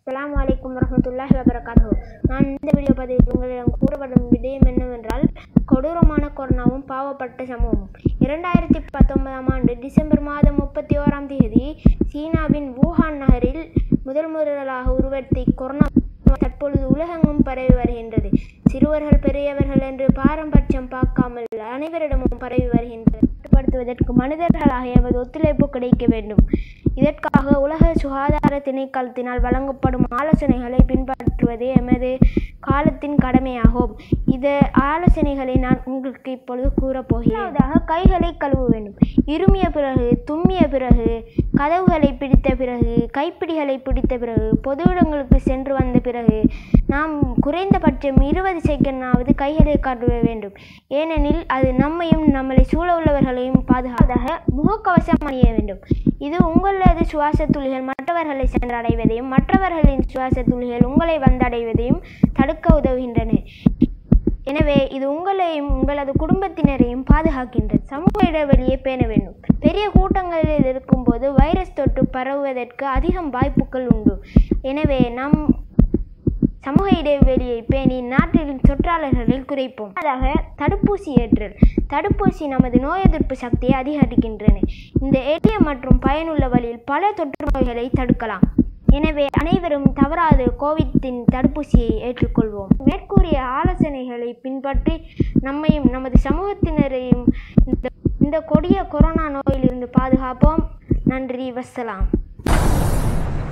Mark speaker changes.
Speaker 1: அஸ்ஸலாமு அலைக்கும் வரஹ்மத்துல்லாஹி வபரகாத்துஹு நான் இந்த வீடியோ பதிவில் உங்களிடம் கூறப்படும் விடயம் என்னவென்றால் கொடூரமான கொரோனாவும் பாவப்பட்ட சமூகமும் இரண்டாயிரத்தி பத்தொன்பதாம் ஆண்டு டிசம்பர் மாதம் முப்பத்தி ஓராம் தேதி சீனாவின் வூஹான் நகரில் முதல் முதலாக உருவெடுத்த கொரோனா தற்பொழுது உலகெங்கும் பரவி வருகின்றது சிறுவர்கள் பெரியவர்கள் என்று பாரம்பரியம் பார்க்காமல் அனைவரிடமும் பரவி வருகின்றது கட்டுப்படுத்துவதற்கு மனிதர்களாக எமது ஒத்துழைப்பு கிடைக்க வேண்டும் இதற்காக உலக சுகாதார திணைக்களத்தினால் வழங்கப்படும் ஆலோசனைகளை பின்பற்றுவதே எமது காலத்தின் கடமையாகும் இந்த ஆலோசனைகளை நான் உங்களுக்கு இப்பொழுது கூறப்போகிறேன் முதலாவதாக கைகளை கழுவ வேண்டும் இருமிய பிறகு தும்மிய பிறகு கதவுகளை பிடித்த பிறகு கைப்பிடிகளை பிடித்த பிறகு பொது இடங்களுக்கு சென்று வந்த பிறகு நாம் குறைந்தபட்சம் இருபது செகண்டாவது கைகளை கழுவ வேண்டும் ஏனெனில் அது நம்மையும் நம்மளை சூழ உள்ளவர்களையும் பாதுகாப்பாக முகக்கவசம் அணிய வேண்டும் இது உங்களது சுவாச துளிகள் மற்றவர்களை சென்றடைவதையும் மற்றவர்களின் சுவாச துளிகள் உங்களை வந்தடைவதையும் தடுக்க உதவுகின்றன எனவே இது உங்களையும் உங்களது குடும்பத்தினரையும் பாதுகாக்கின்றது சமூக இடைவெளியை பேண வேண்டும் பெரிய கூட்டங்களில் இருக்கும்போது வைரஸ் தொற்று பரவுவதற்கு அதிகம் வாய்ப்புகள் உண்டு எனவே நாம் சமூக இடைவெளியை பேணி நாட்டில் தொற்றாளர்களில் குறைப்போம் அதாக தடுப்பூசி ஏற்றல் தடுப்பூசி நமது நோய் எதிர்ப்பு சக்தியை அதிகரிக்கின்றன இந்த எளிய மற்றும் பயனுள்ள வழியில் பல தொற்று நோய்களை தடுக்கலாம் எனவே அனைவரும் தவறாது கோவிட்டின் தடுப்பூசியை ஏற்றுக்கொள்வோம் மேற்கூறிய ஆலோசனைகளை பின்பற்றி நம்மையும் நமது சமூகத்தினரையும் இந்த இந்த கொடிய கொரோனா நோயிலிருந்து பாதுகாப்போம் நன்றி வசலாம்